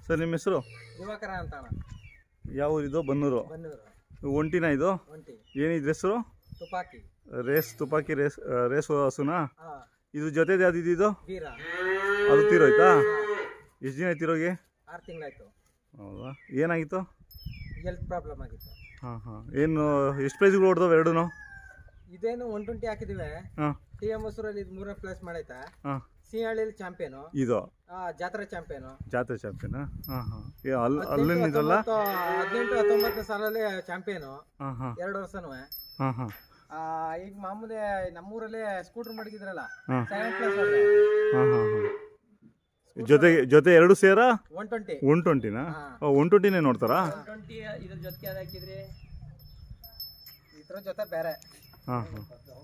Sir ನಿಮ್ಮ ಹೆಸರು ದಿವಾಕರ ಅಂತ ಅಣ್ಣ ಯಾವ ಊರಿದು ಬನ್ನೂರು ಬನ್ನೂರು ಒಂಟಿನ ಇದು ಒಂಟಿ ಏನಿದ್ರ ಹೆಸರು ತುಪಾಕಿ ರೇಸ್ ತುಪಾಕಿ ರೇಸ್ ಆ, ರೇಸ್ ಹಸುನಾ ಹಾ ಇದು ಜೊತೆದು ಯಾವ್ದು ಇದು ವೀರ ಅದು ತೀರೋಯ್ತಾ ಎಷ್ಟು ದಿನ ತೀರೋಗಿ ಆರು ತಿಂಗಳಾಯ್ತು ಹೌದಾ ಏನಾಗಿತ್ತು ಹೆಲ್ತ್ ಪ್ರಾಬ್ಲಮ್ ಆಗಿತ್ತು ಹಾಂ ಹಾಂ ಏನು ಎಷ್ಟು ಪ್ರೈಸ್ಗಳು ಹೊಡೆದವು ಎರಡೂ ಇದೇನು ಒನ್ ಟ್ವೆಂಟಿ ಹಾಕಿದಿವೆ ಹಾಂ ಟಿ ಎಂ ಹೊಸೂರಲ್ಲಿ ಇದು ಮೂರನೇ ಪ್ಲೇಸ್ ಮಾಡೈತಾ ಹಾಂ ಸಿಂಹಳ್ಳಿಲಿ ಚಾಂಪಿಯನು ಇದು ಜಾತ್ರೆ ಚಾಂಪಿಯನು ಜಾತ್ರೆ ಚಾಂಪಿಯನಾ ಹಾಂ ಹಾಂ ಅಲ್ಲಿ ಅಲ್ಲಿನ ಇದಲ್ಲ ಹದಿನೆಂಟು ಹತ್ತೊಂಬತ್ತನೇ ಸಾಲಲ್ಲಿ ಚಾಂಪಿಯನು ಹಾಂ ಹಾಂ ಎರಡು ವರ್ಷನೂ ಹಾಂ ಹಾಂ ಈಗ ಮಾಮೂಲಿ ನಮ್ಮೂರಲ್ಲಿ ಸ್ಕೂಟರ್ ಮಡಗಿದ್ರಲ್ಲ ಹಾಂ ಸೆಕೆಂಡ್ ಪ್ಲೇಸ್ ಹಾಂ ಹಾಂ ಹಾಂ ಜೊತೆಗೆ ಜೊತೆ ಎರಡು ಸೇರ ಒನ್ ಟ್ವೆಂಟಿ ಒನ್ ಟ್ವೆಂಟಿನಾ ಹಾ. ಒನ್ ಟ್ವೆಂಟಿನೇ ನೋಡ್ತಾರಾ ಟ್ವೆಂಟಿ ಇದ್ರ ಜೊತೆಗೆ ಅದು ಹಾಕಿದ್ರಿ ಇದ್ರ ಜೊತೆ ಬೇರೆ ಹಾಂ ಹಾಂ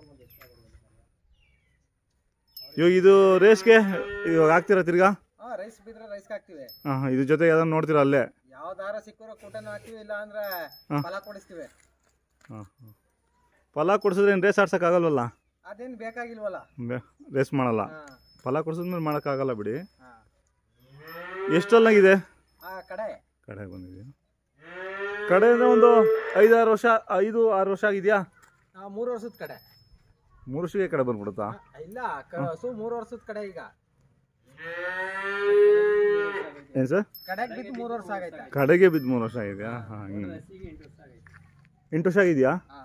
ಇವಾಗ ಇದು ರೇಸ್ಗೆ ಇವಾಗ ಹಾಕ್ತೀರಾ ತಿರ್ಗಾ ಹಾ ರೈಸ್ ಬಿದ್ರೆ ರೈಸ್ ಹಾಕ್ತಿವಿ ಹಾಂ ಹಾಂ ಇದ್ರ ಜೊತೆಗೆ ಯಾವ್ದಾರು ನೋಡ್ತೀರಾ ಅಲ್ಲೇ ಯಾವ ದಾರ ಸಿಕ್ಕರೋ ಕೂಟನು ಹಾಕ್ತಿವಿ ಇಲ್ಲ ಅಂದ್ರೆ ಹಾ. ಫಲ ಕೊಡಿಸ್ತೀವಿ ಹಾಂ ಹಾಂ ಫಲ ಕೊಡ್ಸಿದ್ರೆ ಏನು ರೇಸ್ ಆಡ್ಸೋಕ್ಕಾಗಲ್ವಲ್ಲ ಅದೇನ್ ಬೇಕಾಗಿಲ್ವಲ್ಲ ರೇಸ್ ಮಾಡಲ್ಲ ಹಾ ಫಲ ಕೊಡ್ಸಿದ್ಮೇಲೆ ಮಾಡೋಕ್ಕಾಗಲ್ಲ ಬಿಡಿ ಹಾ ಎಷ್ಟಲ್ಲಾಗಿದೆ ಆ ಕಡೆ ಕಡೆ ಬಂದಿದೆಯಾ ಕಡೆ ಅಂದ್ರೆ ಒಂದು ಐದಾರು ವರ್ಷ ಐದು ಆರು ವರ್ಷ ಆಗಿದೆಯಾ ಆ, ಮೂರು ವರ್ಷದ ಕಡೆ ಮೂರು ವರ್ಷಕ್ಕೆ ಕಡೆ ಬಂದ್ಬಿಡುತ್ತಾ ಆ, ಇಲ್ಲ ಕ- ಹಸು ಮೂರು ವರ್ಷದ ಕಡೆ ಈಗ ಏನು ಸರ್ ಕಡೆಗೆ ಬಿದ್ದು ಮೂರು ವರ್ಷ ಆಗೈತೆ ಕಡೆಗೆ ಬಿದ್ದು ಮೂರು ವರ್ಷ ಆಗಿದೆಯಾ ಹಾಂ ಹಂಗೆ ಎಂಟು ವರ್ಷ ಆಗಿದೆಯಾ ಹಾ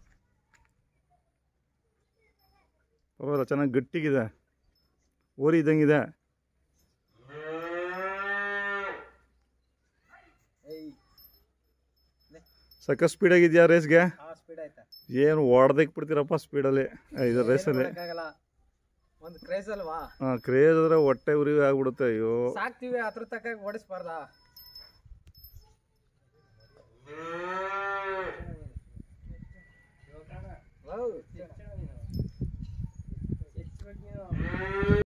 ಪರವಾಗಿಲ್ಲ ಚೆನ್ನಾಗಿ ಗಟ್ಟಿಗಿದೆ ಓರಿ ಇದ್ದಂಗಿದೆ ಏಯ್ ಸಕ್ಕ ಸ್ಪೀಡಾಗಿದೆಯಾ ರೇಸ್ಗೆ ಆ ಸ್ಪೀಡ್ ಐತೆ ಏನು ಹೊಡೆದಕ್ಕೆ ಬಿಡ್ತೀರಪ್ಪ ಸ್ಪೀಡಲ್ಲಿ ಇದು ರೇಸಲ್ಲಿ ಆಗಲ್ಲ ಒಂದು ಕ್ರೇಜ್ ಅಲ್ವಾ ಹಾಂ ಕ್ರೇಜ್ ಆದರೆ ಹೊಟ್ಟೆ ಉರಿ ಆಗ್ಬಿಡುತ್ತೆ ಅಯ್ಯೋ ಸಾಕ್ತಿವಿ ಅದ್ರ ತಕ್ಕ ಓಡಿಸ್ಬಾರ್ದಾ